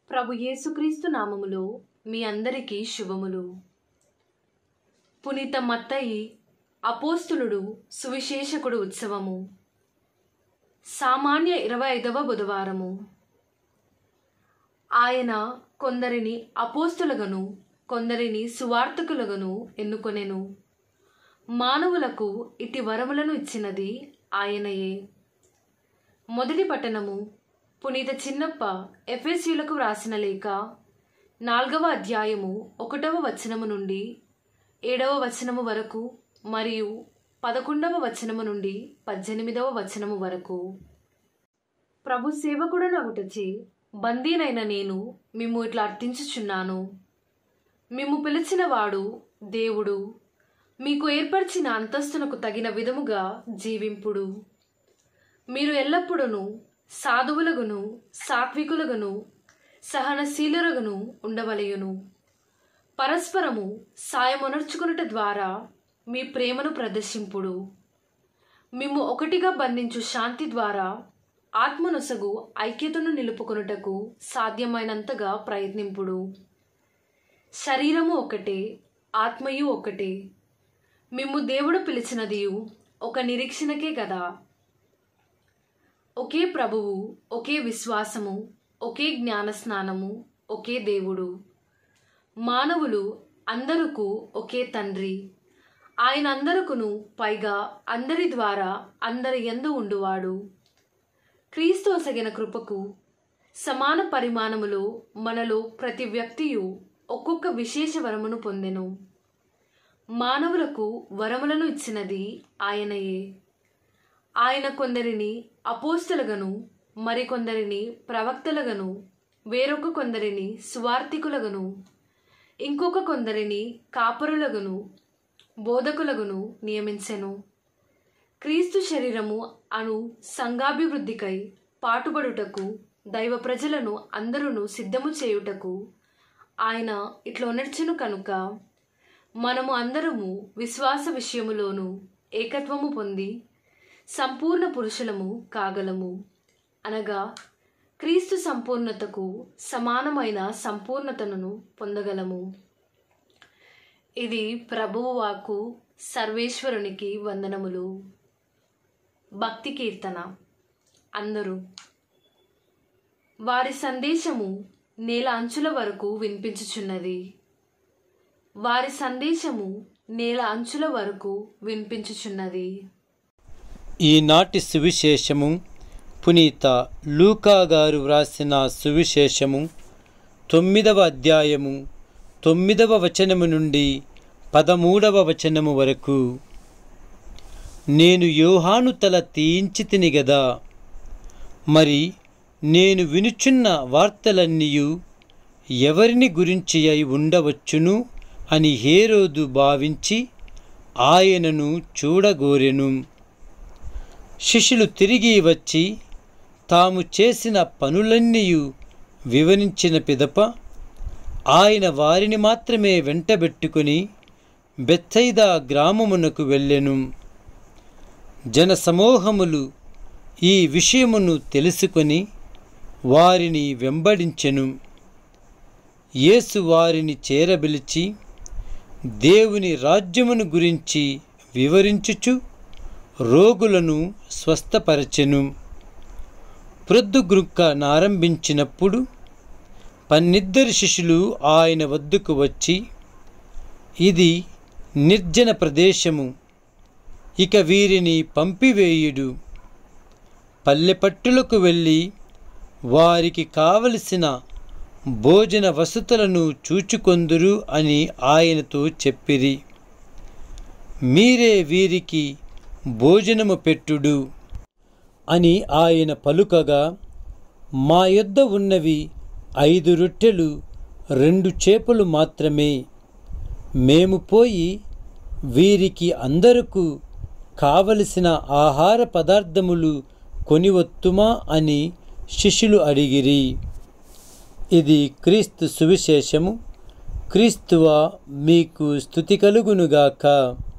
ప్రభు యేసుక్రీస్తు నామములో మీ అందరికీ శుభములు పునీత మత్తయి అపోస్తులుడు సువిశేషకుడు ఉత్సవము సామాన్య ఇరవై ఐదవ బుధవారము ఆయన కొందరిని అపోస్తులుగను కొందరిని సువార్తకులుగను ఎన్నుకొనెను మానవులకు ఇటి వరములను ఇచ్చినది ఆయనయే మొదటి పట్టణము పునీత చిన్నప్ప ఎఫ్ఎస్యులకు వ్రాసిన లేఖ నాలుగవ అధ్యాయము ఒకటవ వచనము నుండి ఏడవ వచనము వరకు మరియు పదకొండవ వచనము నుండి పద్దెనిమిదవ వచనము వరకు ప్రభు సేవకుడను అగుటచే బందీనైన నేను మిమ్ము ఇట్లా అర్థించుచున్నాను మిమ్ము పిలిచిన వాడు దేవుడు మీకు ఏర్పరిచిన అంతస్తునకు తగిన విధముగా జీవింపుడు మీరు ఎల్లప్పుడూ సాధువులగును సాత్వికులగును సహనశీలురగును ఉండవలయును పరస్పరము సాయమునర్చుకునుట ద్వారా మీ ప్రేమను ప్రదర్శింపుడు మిమ్ము ఒకటిగా బంధించు శాంతి ద్వారా ఆత్మనొసగు ఐక్యతను నిలుపుకొనుటకు సాధ్యమైనంతగా ప్రయత్నింపుడు శరీరము ఒకటే ఆత్మయు ఒకటే మిమ్ము దేవుడు పిలిచినదియు ఒక నిరీక్షణకే కదా ఒకే ప్రభువు ఒకే విశ్వాసము ఒకే జ్ఞానస్నానము ఒకే దేవుడు మానవులు అందరకు ఒకే తండ్రి ఆయన అందరకును పైగా అందరి ద్వారా అందరి ఎందు ఉండువాడు క్రీస్తు ఒసగిన కృపకు సమాన పరిమాణములో మనలో ప్రతి వ్యక్తియు ఒక్కొక్క విశేష వరమును పొందెను మానవులకు వరములను ఇచ్చినది ఆయనయే ఆయన కొందరిని అపోస్తులుగను మరికొందరిని ప్రవక్తలుగను వేరొక కొందరిని సువార్థికులగను ఇంకొక కొందరిని కాపరులగును బోధకులగును నియమించెను క్రీస్తు శరీరము అను సంఘాభివృద్ధికై పాటుపడుటకు దైవ ప్రజలను అందరూ సిద్ధము చేయుటకు ఆయన ఇట్లా నడిచెను కనుక మనము అందరము విశ్వాస విషయములోను ఏకత్వము పొంది సంపూర్ణ పురుషులము కాగలము అనగా క్రీస్తు సంపూర్ణతకు సమానమైన సంపూర్ణతను పొందగలము ఇది ప్రభువు వాకు సర్వేశ్వరునికి వందనములు భక్తి కీర్తన అందరూ వారి సందేశము నేల అంచుల వరకు వినిపించుచున్నది వారి సందేశము నేల అంచుల వరకు వినిపించుచున్నది ఈనాటి సువిశేషము పునీత లూకా గారు వ్రాసిన సువిశేషము తొమ్మిదవ అధ్యాయము తొమ్మిదవ వచనము నుండి పదమూడవ వచనము వరకు నేను యోహాను తల తీయించి తిని గదా మరి నేను వినుచున్న వార్తలన్నీయు ఎవరిని గురించి అయి ఉండవచ్చును అని హేరోదు భావించి ఆయనను చూడగోరెను శిష్యులు తిరిగి వచ్చి తాము చేసిన పనులన్నీయు వివరించిన పిదప ఆయన వారిని మాత్రమే వెంటబెట్టుకుని బెత్తైదా గ్రామమునకు వెళ్ళెను జనసమూహములు ఈ విషయమును తెలుసుకొని వారిని వెంబడించెను యేసు వారిని చేరబిలిచి దేవుని రాజ్యమును గురించి వివరించుచు రోగులను స్వస్థపరచెను ప్రొద్దుగ్రుక్క నారంభించినప్పుడు పన్నిద్దరు శిష్యులు ఆయన వద్దకు వచ్చి ఇది నిర్జన ప్రదేశము ఇక వీరిని పంపివేయుడు పల్లెపట్టులకు వెళ్ళి వారికి కావలసిన భోజన వసతులను చూచుకొందురు అని ఆయనతో చెప్పిరి మీరే వీరికి భోజనము పెట్టుడు అని ఆయన పలుకగా మా యొద్ద ఉన్నవి ఐదు రొట్టెలు రెండు చేపలు మాత్రమే మేము పోయి వీరికి అందరకు కావలసిన ఆహార పదార్థములు కొనివత్తుమా అని శిష్యులు అడిగిరి ఇది క్రీస్తు సువిశేషము క్రీస్తువ మీకు స్థుతి కలుగునుగాక